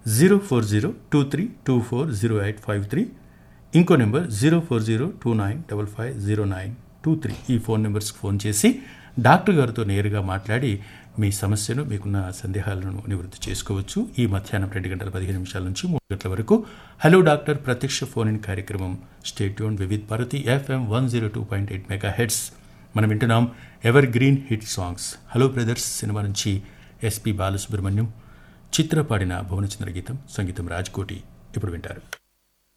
zero four zero two three two four zero eight five three ఇంకో number zero four zero two nine double five zero nine two three ఈ phone నెంబర్స్కి phone చేసి doctor గారితో నేరుగా మాట్లాడి మీ సమస్యను మీకున్న సందేహాలను నివృత్తి చేసుకోవచ్చు ఈ మధ్యాహ్నం రెండు గంటల పదిహేను నిమిషాల నుంచి మూడు గంటల వరకు హలో డాక్టర్ ప్రత్యక్ష ఫోన్ ఇన్ కార్యక్రమం stay tuned Vividh Bharati FM one zero two point eight megahertz మనం వింటున్నాం evergreen hit songs hello brothers cinema నుంచి ఎస్పి బాలసుబ్రహ్మణ్యం చిత్ర పాడిన భువనచంద్ర గీతం సంగీతం రాజ్కోటి ఇప్పుడు వింటారు